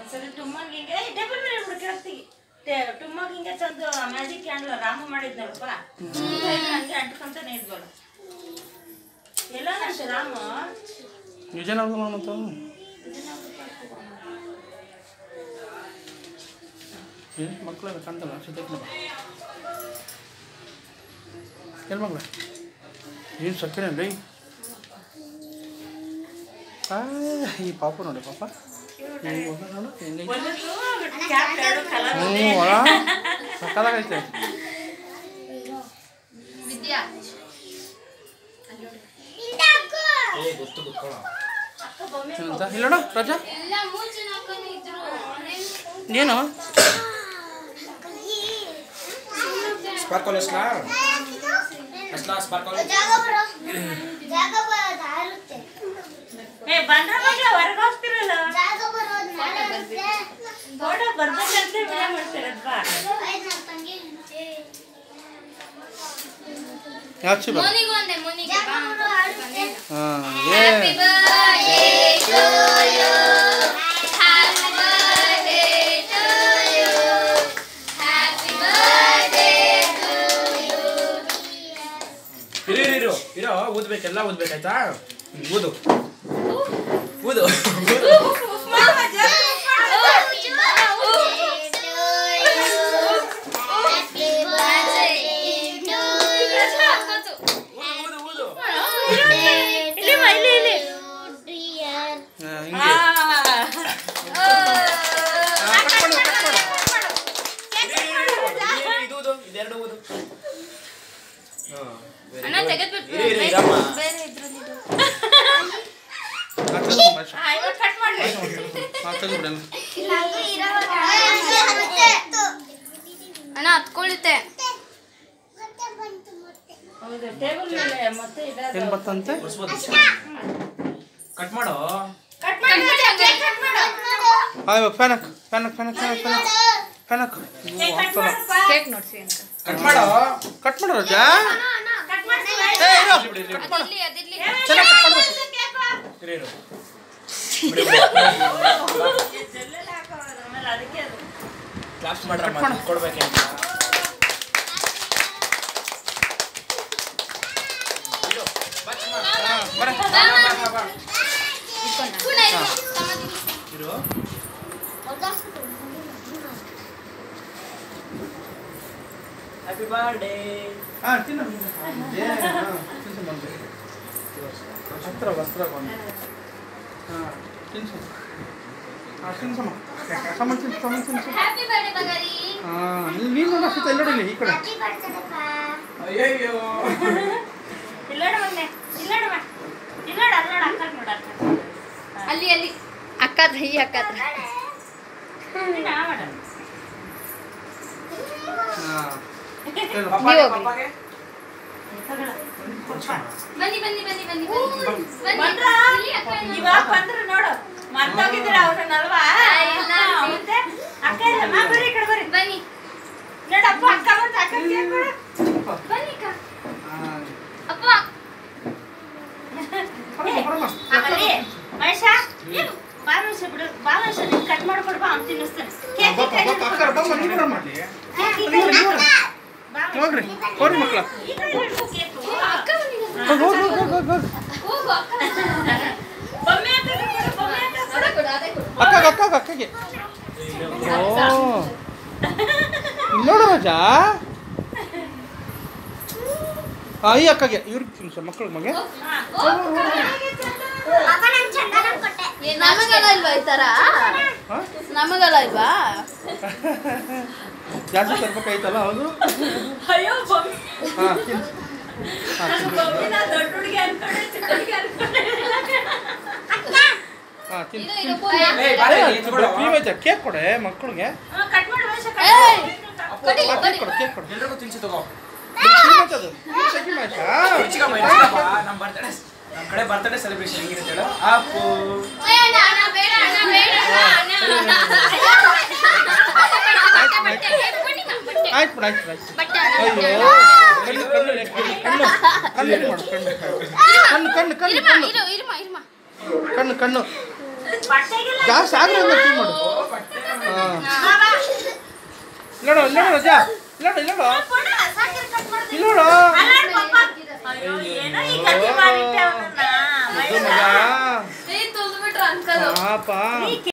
ಒಂದ್ಸರಿ ಟುಮ್ಮಂಗ್ ಹಿಂಗೆ ಟೇಬಲ್ ಮೇಲೆ ಬಿಡು ಕೆಳಗ್ತಿಗೆ ಟುಮ್ಮಂಗ್ ಹಿಂಗೆ ತಂದು ಮ್ಯಾಜಿಕ್ ಕ್ಯಾಂಡಲ್ ರಾಮ ಮಾಡಿದ್ನಲ್ಪ ಹಂಗೆ ಅಂಟ್ಕೊಂತಾನೆ ಇದ್ವಲ್ಲ ಎಲ್ಲ ನಷ್ಟ ರಾಮ ವಿಜಯನಗರ ಮತ್ತು ಏನು ಮಕ್ಕಳು ಕಾಣ್ತಲ್ಲ ಸದ್ಯಕ್ಕೆ ಏನು ಮಗಳ ಏನು ಸಕ್ಕರೆ ಲೈ ಆ ಈ ಪಾಪ ನೋಡಿ ಪಾಪ ಹೆಂಗೆ ಹೋದ ನೋಡು ಹೆಂಗೈತೆ ಒಂದೊಂದು ಕ್ಯಾಪ್ ಎರಡು ಕಲರ್ ಹ್ಞೂ ಒಳ ಸಕ್ಕದಾಗೈತೆ ವಿದ್ಯಾ ಅಕ್ಕ ಬೊಮ್ಮೆ ಏನಂತ ಇಲ್ಲೋಣ ರಜಾ ಎಲ್ಲ ಮೂರ್ ಜನ ಹಾಕೊಂಡಿದ್ರು ಏನು ಸ್ಪಾರ್ಕಲ್ ಎಸ್ಲಾ ಎಸ್ಲಾ ಸ್ಪಾರ್ಕಲ್ ಏ ಬಂದ್ರ ಮಗ ಹೊರಗೆ ಹೋಗ್ತಿರಲ್ಲ ಫೋಟೋ ಬರ್ಬೇಕಂತ ವಿಡಿಯೋ ಮಾಡ್ತಿರಪ್ಪ ಯಾಚಿ ಬಾ ಮೋನಿಗೂ ಒಂದೆ ಮೋನಿಗೆ ಹಾಂ happy a birthday to you happy birthday to you happy birthday to you ಇರು ಇರು ಇರು ಇರೋ ಓದ್ಬೇಕೆಲ್ಲ ಓದ್ಬೇಕಾಯ್ತಾ ಹ್ಮ್, ಓದು ಓದು ಓದು ಓದು ಇಲ್ಲಿ ಬಾ, ಇಲ್ಲಿ ಇಲ್ಲಿ ಆ, ಹಿಂಗೆ ಆ, ಕಟ್ ಮಾಡು ಕಟ್ ಮಾಡು ಇರು, ಇರು, ಇರು. ಇರು, ಇದು ಓದು ಇದೆರಡು ಓದು ಹಾ, very ಅಣ್ಣ good. ತೆಗೆದ್ಬಿಟ್ಟು ಇರು, ಇರು, ಇರಮ್ಮ. ಬೇರೆ ಇದ್ರಲ್ಲಿ ಆ, ತೆಗ್ದು ಭಾಷೆ. ಆ, ಇವಾಗ ಕಟ್ ಮಾಡ್ರಿ ಆ, ತೆಗ್ದ್ಬಿಡಲ್ಲ ಅಣ್ಣ ಹತ್ಕೊಳ್ಳುತ್ತೆ ಹೌದು ಟೇಬಲ್ ಮೇಲೆ ಮತ್ತೆ ಏನು ಇಡೋದು ಬರ್ತಂತೆ ಒರ್ಸ್ಬೋದು. ಕಟ್ ಮಾಡೋ ಕಟ್ ಮಾಡಿ ಕಟ್ ಮಾಡು ಆ, ಇವಾಗ ಫ್ಯಾನ್ ಹಾಕು ಫ್ಯಾನ್ ಹಾಕು ಫ್ಯಾನ್ ಹಾಕು ಫ್ಯಾನ್ ಹಾಕು ಫ್ಯಾನ್ ಹಾಕು ಏ, ಕಟ್ ಮಾಡಪ್ಪ ಕಟ್ ಮಾಡೋ ಕಟ್ ಮಾಡು ರಜಾ ಕಟ್ ಮಾಡ್ಸಿ ಏ ಇರು ಅದಿರ್ಲಿ ಅದಿರ್ಲಿ ಚೆನ್ನಾಗಿ ಕಟ್ ಮಾಡ್ಬೇಕು ಇರು, ಇರು. ಜಲ್ಲೆಲ್ಲ ಹಾಕೋದು ಆಮೇಲೆ ಅದಕ್ಕೆ ಅದು ಕ್ಲಾಪ್ಸ್ ಮಾಡ್ರಮ್ಮ ಕಟ್ ಮಾಡು. ಕೊಡ್ಬೇಕೆ ಅಂತ ಇರು. ಬಾ, ಚಿನ್ನ. ಹಾಂ ಬರ ಬಾ, ಬಾ, ಬಾ, ಬಾ. ಪುನಃ ಇರು. ಸಮಾಧಿ ಇರು ಹ್ಯಾಪಿ ಬರ್ಡೇ ಹಾಂ ತಿನ್ನು ಏ ಹಾಂ ತಿನ್ಸು ಬಂದು ಹತ್ರ ಹತ್ರ ಬಂದು ಹಾಂ ತಿನ್ಸು ಹಾಂ ತಿನ್ಸಮ್ಮ ಸಮ ತಿನ್ಸು ಸಮ ತಿನ್ಸು ಹ್ಯಾಪಿ ಬರ್ಡೇ ಬಂಗಾರಿ ಹಾಂ ನೀನು ನೋಡ ಸುತ್ತ ಎಲ್ಲೋಡಿ ಇಲ್ಲಿ ಈ ಕಡೆ ಅಯ್ಯಯ್ಯೋ ಇಲ್ಲೋಡ ಮೊನ್ನೆ ಇಲ್ಲೋಡ ಬಾ ಇಲ್ಲೋಡ ಅಲ್ಲೋಡ ಅಕ್ಕ ನೋಡ ಅಕ್ಕ ಅಲ್ಲಿ ಅಲ್ಲಿ ಅಕ್ಕದ್ರ ಈ ಅಕ್ಕದ್ರ ನೀನು ಆ ಮಾಡು ಹಾಂ ಪಪ್ಪಾಗೆ ಪಪ್ಪಾಗೆ ತಗೊಳ್ಳ. ಬನ್ನಿ ಬನ್ನಿ ಬನ್ನಿ ಬನ್ನಿ ಬನ್ನಿ ಬನ್ನಿ ಬಂದ್ರಾ? ಇಲ್ಲಿ ಅಕ್ಕ ಇಲ್ಲ. ಇವಾಗ ಬಂದ್ರು ನೋಡು ಮರ್ತೋಗಿದ್ದೀರ ಅವ್ರನ್ನಲ್ವಾ ಇಲ್ಲ. ಮತ್ತೆ ಅಕ್ಕ ಇಲ್ಲ ಮಾ ಬರ್ರಿ ಈ ಕಡೆ ಬರ್ರಿ ಬನ್ನಿ ನೋಡಪ್ಪ ಅಕ್ಕ ಬಂತ ಅಕ್ಕ ಕೇಕ್ ಕೊಡು ಬನ್ನಿ ಅಕ್ಕ ಹಾಂ ಅಪ್ಪ ಆಮೇಲೆ ಮಹೇಶ ಬಾಲವಶ ಬಿಡು ಬಾಲವಶ ನೀನು ಕಟ್ ಮಾಡ್ಕೊಡ್ಬಾ ಅವ್ನು ತಿನ್ನಿಸ್ತಾನೆ ಕೇಕ್ ಬಾಪ ಬಾಪ ಅಕ್ಕ ಬಾಪ ನೀವು ಕೂಡ ಮಾಡಿ ಹೋಗ್ರಿ ಹೋಗ್ರಿ ಮಕ್ಕಳ ಈ ಕಡೆ ಹಿಡ್ಕೊ ಕೇಕು. ಅಕ್ಕ ಬಂದಿದ್ದಾರೆ. ಹೋಗಿ ಹೋಗಿ ಹೋಗಿ ಹೋಗಿ ಹೋಗಿ ಹೋಗು ಅಕ್ಕ ಬೊಮ್ಮೆ ಅಂತ ಕೊಡು, ಬೊಮ್ಮೆ ಅಂತ ಕೊಡು. ಅದೇ ಕೊಡು ಅದೇ ಕೊಡು ಅಕ್ಕಗೆ ಅಕ್ಕಗೆ ಅಕ್ಕಗೆ ಓ ಇಲ್ಲಿ ನೋಡು ರಾಜ ಆ, ಈ ಅಕ್ಕಗೆ ಇವ್ರಿಗೆ ತಿನ್ಸು ಮಕ್ಕಳ ಮಗೆ ನಮಗಲ್ಲ ಇಲ್ವಾ ಈ ತರ ಹಾಂ ನಮಗಲ್ಲ ಇಲ್ವಾ ಜಾಸ್ತಿ ತರ್ಬೇಕಾಯ್ತಲ್ಲ ಹೌದು ಅಯ್ಯೋ ಬೊಮ್ಮೆ ಹಾಂ ತಿನ್ಸು ಹಾಂ ನಾನು ಬೊಮ್ಮೆನ ದೊಡ್ಡ ಹುಡುಗಿ ಅನ್ಕೊಂಡೆ ಚಿಕ್ಕ ಹುಡುಗಿ ಅನ್ಕೊಂಡೆ ಹಾಂ ತಿನ್ಸು ಇದು ಇದು ಪೂರ. ಏಯ್, ಬಾರೆ, ನೀನ್ ತಗೊಳ್ಳೋ. ಕ್ರೀಮ್ ಐತೆ ಕೇಕ್ ಕೊಡೆ ಮಕ್ಕಳಿಗೆ ಹಾ, ಕಟ್ ಮಾಡು ಮಹೇಶ ಕಟ್ ಏಯ್! ಮಾಡು. ಕೊಡಿ ಕೇಕ್ ಕೊಡಿ ಕೊಡು ಕೇಕ್ ಕೊಡು ಎಲ್ರಿಗೂ ತಿನ್ಸಿ ತಗೋ ಕ್ರೀಮ್ ಐತೆ ಅದು ಸೆಕಿ ಮಹೇಶ ರುಚಿಕಮ್ಮ ಇರ್ತೀರಪ್ಪ ನಮ್ಮ ಬರ್ತಡೇ ನಮ್ಮ ಕಡೆ ಬರ್ತಡೇ ಸೆಲೆಬ್ರೇಷನ್ ಹೆಂಗಿರುತ್ತೆ ಹೇಳು ಅಪ್ಪು ಏ, ಅಣ್ಣ, ಅಣ್ಣ, ಬೇಡ ಅಣ್ಣ, ಬೇಡ ಅಣ್ಣ, ಅಣ್ಣ. ಬಟ್ಟೆ, ಬಟ್ಟೆ, ಬಟ್ಟೆ. ಏ, ಬನ್ನಿ ನಾ, ಬಟ್ಟೆ. ಆಯ್ತು ಬಿಡು ಆಯ್ತು ಬಿಡು, ಆಯ್ತು ಬಟ್ಟೆ ಅಣ್ಣ, ಅಯ್ಯೋ ಬಟ್ಟೆ. ಕಣ್ಣು ಕಣ್ಣು ಕಣ್ಣು ಕಣ್ಣು ಕಣ್ಣು ಮಾಡು ಕಣ್ಣು ಕಣ್ಣು ಕಣ್ಣು ಕಣ್ಣು ಇರ್ಮ, ಕಣ್ಣು ಇರು, ಇರ್ಮ, ಇರ್ಮ. ಕಣ್ಣು ಕಣ್ಣು ಬಟ್ಟೆಗೆಲ್ಲ ಜಾಸ್ತಿ ಆಗ್ರೆ ಅಂದ್ರೆ ಟೀ ಮಾಡು ಹಾಂ ಬಾ, ಬಾ. ಇಲ್ಲೋಡು ಇಲ್ಲೋಡು ರಜಾ ಇಲ್ಲೋಡು ಇಲ್ಲೋಡು ಕೊಡು, ಸಾಕಿರ ಕಟ್ ಮಾಡ್ತೀನಿ. ಇಲ್ಲೋಡು ಅಲ್ಲಾಡ್ ಪಾಪ. ಅಯ್ಯೋ, ಏನೋ ಈ ಗತಿ ಮಾಡಿಟ್ಟೆ ಅವ್ನನ್ನ. ಇದು ಮಗ